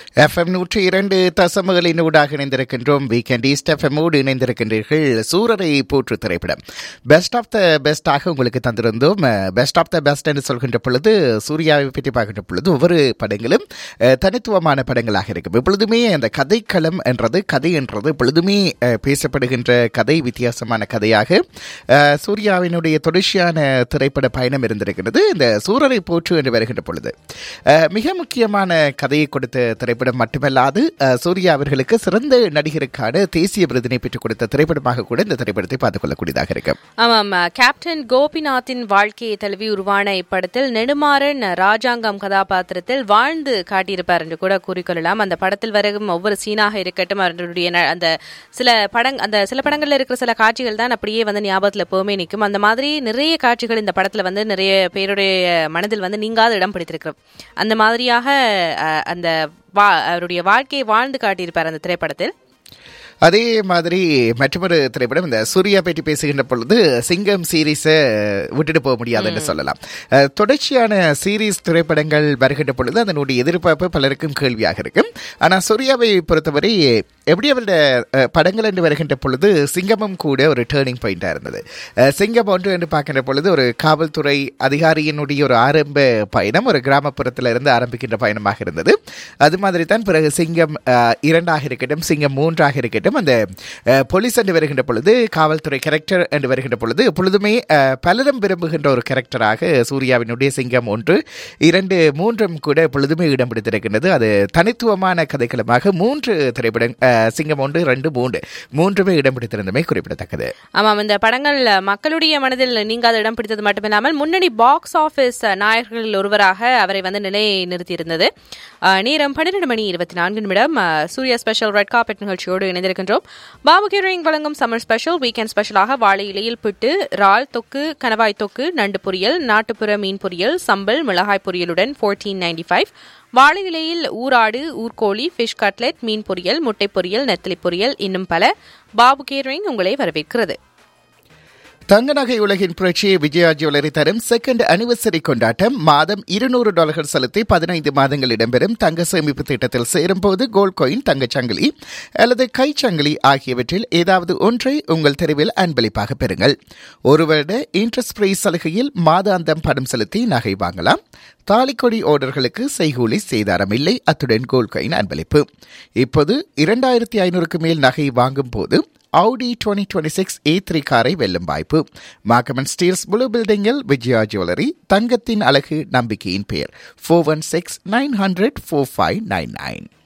FM நூற்றி இரண்டு தசமகளின் ஊடாக இணைந்திருக்கின்றோம் வீக்கெண்ட் ஈஸ்ட் எஃப்எம்மோடு இணைந்திருக்கின்றீர்கள் சூரரை போற்று திரைப்படம் பெஸ்ட் ஆஃப் த பெஸ்டாக உங்களுக்கு தந்திருந்தோம் பெஸ்ட் ஆஃப் த பெஸ்ட் என்று சொல்கின்ற பொழுது சூர்யாவை பற்றி பார்க்கின்ற பொழுது ஒவ்வொரு படங்களும் அஹ், தனித்துவமான படங்களாக இருக்கும் எப்பொழுதுமே அந்த கதைக்களம் என்றது கதை என்றது எப்பொழுதுமே அஹ், பேசப்படுகின்ற கதை வித்தியாசமான கதையாக அஹ், சூர்யாவினுடைய தொடர்ச்சியான திரைப்பட பயணம் இருந்திருக்கிறது இந்த சூரரை போற்று என்று வருகின்ற பொழுது அஹ், மிக முக்கியமான கதையை கொடுத்த திரைப்படம் மட்டுமல்லாது அஹ், சூர்யா அவர்களுக்கு சிறந்த நடிகருக்கான தேசிய விருதினை பெற்றுக் கொடுத்த திரைப்படமாக கூட இந்த திரைப்படத்தை பார்த்துக் கொள்ளக்கூடியதாக இருக்கும் ஆமாம் கேப்டன் கோபிநாத்தின் வாழ்க்கையை தழுவி உருவான இப்படத்தில் நெடுமாறன் ராஜாங்கம் கதாபாத்திரத்தில் வாழ்ந்து காட்டியிருப்பார் என்று கூட கூறிக்கொள்ளலாம் அந்த படத்தில் வரும் ஒவ்வொரு சீனாக இருக்கட்டும் அவருடைய ந- அந்த சில படங் அந்த சில படங்கள்ல இருக்கிற சில காட்சிகள் தான் அப்படியே வந்து ஞாபகத்தில் எப்பவுமே நிற்கும் அந்த மாதிரி நிறைய காட்சிகள் இந்த படத்துல வந்து நிறைய பேருடைய மனதில் வந்து நீங்காத இடம் பிடித்திருக்கிறோம் அந்த மாதிரியாக அஹ், அந்த வா அவருடைய வாழ்க்கையை வாழ்ந்து காட்டியிருப்பார் அந்த திரைப்படத்தில் அதே மாதிரி மற்றொரு திரைப்படம் இந்த சூர்யா பற்றி பேசுகின்ற பொழுது சிங்கம் சீரீஸை விட்டுட்டு போக முடியாதுன்னு சொல்லலாம் அஹ், தொடர்ச்சியான சீரீஸ் திரைப்படங்கள் வருகின்ற பொழுது அதனுடைய எதிர்பார்ப்பு பலருக்கும் கேள்வியாக இருக்கும் ஆனால் சூர்யாவை பொறுத்தவரை எப்படி அவருடைய அஹ், படங்கள் என்று வருகின்ற பொழுது சிங்கமும் கூட ஒரு டேர்னிங் பாயிண்டாக இருந்தது அஹ், சிங்கம் ஒன்று என்று பார்க்கின்ற பொழுது ஒரு காவல்துறை அதிகாரியினுடைய ஒரு ஆரம்ப பயணம் ஒரு கிராமப்புறத்தில் இருந்து ஆரம்பிக்கின்ற பயணமாக இருந்தது அது மாதிரி தான் பிறகு சிங்கம் அஹ், இரண்டாக இருக்கட்டும் சிங்கம் மூன்றாக இருக்கட்டும் அந்த அஹ், போலீஸ் என்று வருகின்ற பொழுது காவல்துறை கேரக்டர் என்று வருகின்ற பொழுது எப்பொழுதுமே அஹ், பலரும் விரும்புகின்ற ஒரு கேரக்டராக சூர்யாவினுடைய சிங்கம் ஒன்று இரண்டு மூன்றும் கூட எப்பொழுதுமே இடம் பிடித்திருக்கின்றது அது தனித்துவமான கதைக்களமாக மூன்று திரைப்படம் அஹ், சிங்கம் ஒன்று ரெண்டு மூன்று மூன்றுமே இடம் பிடித்திருந்தமை குறிப்பிடத்தக்கது ஆமாம் இந்த படங்கள் மக்களுடைய மனதில் நீங்காத இடம் பிடித்தது மட்டுமில்லாமல் முன்னணி பாக்ஸ் ஆபீஸ் நாயகர்களில் ஒருவராக அவரை வந்து நிலை நிறுத்தியிருந்தது அஹ், நேரம் பன்னிரண்டு மணி இருபத்தி நான்கு நிமிடம் அஹ், சூர்யா ஸ்பெஷல் ரெட் கார்பெட் நிகழ்ச்சியோடு இணைந்திருக்கின்றோம் பாபு கேரிங் வழங்கும் சம்மர் ஸ்பெஷல் வீக்கெண்ட் ஸ்பெஷலாக வாழை இலையில் பிட்டு இறால் தொக்கு கணவாய் தொக்கு நண்டு பொரியல் நாட்டுப்புற மீன் பொரியல் சம்பல் மிளகாய் பொரியலுடன் ஃபோர்டீன் நைன்டி ஃபைவ் வாழை இலையில் ஊராடு ஊர்கோழி ஃபிஷ் கட்லெட் மீன் பொரியல் முட்டை பொரியல் நெத்தலி பொரியல் இன்னும் பல பாபு கேரிங் உங்களை வரவேற்கிறது தங்க நகை உலகின் புரட்சி விஜயா ஜுவல்லரி தரும் செகண்ட் அனிவர்சரி கொண்டாட்டம் மாதம் இருநூறு டாலர்கள் செலுத்தி பதினைந்து மாதங்கள் இடம்பெறும் தங்க சேமிப்பு திட்டத்தில் சேரும்போது கோல்ட் காயின் தங்கச் சங்கிலி அல்லது கைச்சங்கிலி ஆகியவற்றில் ஏதாவது ஒன்றை உங்கள் தெருவில் அன்பளிப்பாக பெறுங்கள் ஒரு வருட இன்ட்ரெஸ்ட் ஃப்ரீ சலுகையில் மாதாந்தம் பணம் செலுத்தி நகை வாங்கலாம் தாலிக்கொடி ஆர்டர்களுக்கு செய்கூலி சேதாரம் இல்லை அத்துடன் கோல்ட் காயின் அன்பளிப்பு இப்போது இரண்டாயிரத்தி ஐநூறுக்கு மேல் நகை வாங்கும் போது Audi 2026 A3 காரை வெல்லும் வாய்ப்பு மார்க்கமன் ஸ்டீல்ஸ் ப்ளூ பில்டிங்கில் விஜயா ஜுவல்லரி தங்கத்தின் அழகு நம்பிக்கையின் பெயர் four one six nine hundred four five nine nine